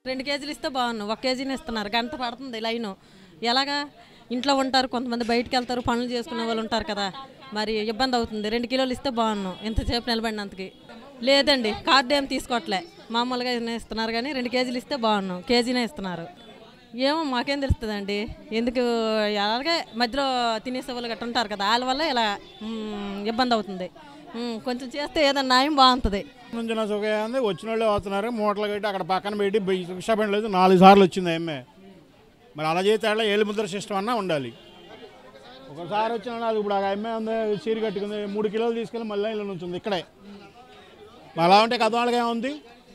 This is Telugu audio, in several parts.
రెండు కేజీలు ఇస్తే బాగున్నాను ఒక కేజీని ఇస్తున్నారు గంట పడుతుంది లైను ఎలాగా ఇంట్లో ఉంటారు కొంతమంది బయటికి వెళ్తారు పనులు చేసుకునే వాళ్ళు ఉంటారు కదా మరి ఇబ్బంది అవుతుంది రెండు కిలోలు ఇస్తే బాగున్నాను ఎంతసేపు నిలబడినంతకి లేదండి కార్డు ఏం తీసుకోవట్లే మామూలుగా ఇన్ని ఇస్తున్నారు కానీ రెండు కేజీలు ఇస్తే బాగున్నాను కేజీనే ఇస్తున్నారు ఏమో మాకేం తెలుస్తుందండి ఎందుకు అలాగే మధ్యలో తినేసే వాళ్ళు గట్ట ఉంటారు కదా వాళ్ళ వల్ల ఇలా మ్, ఇబ్బంది అవుతుంది మ్, కొంచెం చేస్తే ఏదైనా న్యాయం బాగుంటుంది నుంచి నా సుఖం ఉంది వచ్చిన వాళ్ళే వస్తున్నారు మూటలు కట్టి అక్కడ పక్కన పెట్టి బై- రిక్షా బండి లేదు నాలుగు సార్లు వచ్చింది ఎమ్మె మరి అలా చేస్తే అలా ఏళ్ళు ముద్ర సిస్టమ్ అన్నా ఉండాలి ఒకసారి వచ్చిన వాళ్ళు ఇప్పుడు ఆ ఎమ్మె ఉంది చీర కట్టుకుంది మూడు కిలోలు తీసుకెళ్ళి మళ్ళీ ఇలా నుంచింది ఇక్కడే మరి అలా ఉంటే కథ వాళ్ళకి ఏముంది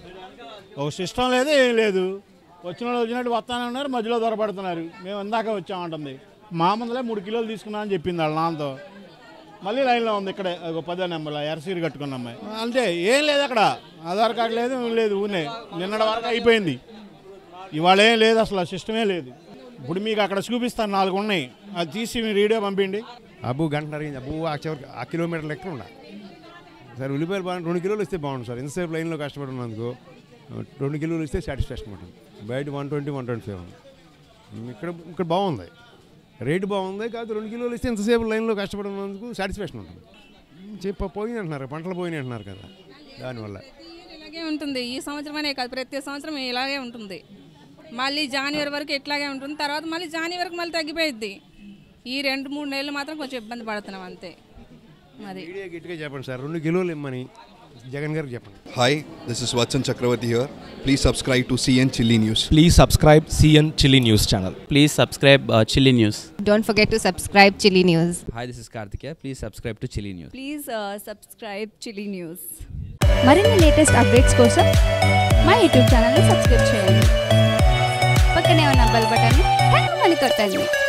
ఒక సిస్టమ్ లేదు ఏం లేదు వచ్చిన వాళ్ళు వచ్చినట్టు వస్తానే ఉన్నారు మధ్యలో దొరపడుతున్నారు మేము ఇందాక వచ్చామంటుంది మా ముందలే మూడు కిలోలు తీసుకున్నా అని చెప్పింది వాళ్ళ నాన్నతో మళ్ళీ లైన్లో ఉంది ఇక్కడే ఒక పదో నెంబర్లో ఎర్సీరు కట్టుకున్న అమ్మాయి అంతే ఏం లేదు అక్కడ ఆధార్ కార్డు లేదు ఏం లేదు ఊనే నిన్నటి వరకు అయిపోయింది ఇవాళ ఏం లేదు అసలు ఆ సిస్టమే లేదు ఇప్పుడు మీకు అక్కడ చూపిస్తాను నాలుగు ఉన్నాయి అది తీసి మీరు వీడియో పంపిండి అబ్బు గంట అడిగింది అబ్బు ఆ చివరికి ఆ కిలోమీటర్ లెక్క ఉండ సార్ ఉల్లిపాయలు బాగా రెండు కిలోలు ఇస్తే బాగుంది సార్ ఎంతసేపు లైన్లో కష్టపడి ఉన్నందుకు రెండు కిలోలు ఇస్తే సాటిస్ఫాక్షన్ ఉంటుంది బయట one twenty one twenty five ఇక్కడ ఇక్కడ బాగుంది రేటు బాగుంది కాదు రెండు కిలోలు ఇస్తే ఎంతసేపు లైన్లో కష్టపడి ఉన్నందుకు సాటిస్ఫాక్షన్ ఉంటుంది చెప్ప పోయింది అంటున్నారు పంటలు పోయినాయి అంటున్నారు కదా దానివల్ల ఇలాగే ఉంటుంది ఈ సంవత్సరమనే కాదు ప్రతి సంవత్సరం ఇలాగే ఉంటుంది మళ్ళీ జనవరి వరకు ఇట్లాగే ఉంటుంది తర్వాత మళ్ళీ జనవరి వరకు మళ్ళీ తగ్గిపోయిద్ది ఈ రెండు మూడు నెలలు మాత్రం కొంచెం ఇబ్బంది పడుతున్నాం అంతే అది మీడియా గట్టిగా చెప్పండి సార్ రెండు కిలోలు ఇమ్మని జగన్ గారికి చెప్పండి Hi, this is Vatsan Chakravarti here. Please subscribe to CN Chili News. Please subscribe CN Chili News channel. Please subscribe uh, Chili News. Don't forget to subscribe Chili News. Hi, this is Karthikeya. Please subscribe to Chili News. Please subscribe Chili News మరిన్ని లేటెస్ట్ అప్డేట్స్ కోసం మా యూట్యూబ్ ఛానల్ని సబ్స్క్రైబ్ చేయండి పక్కనే ఉన్న బెల్ బటన్ మని కొట్టండి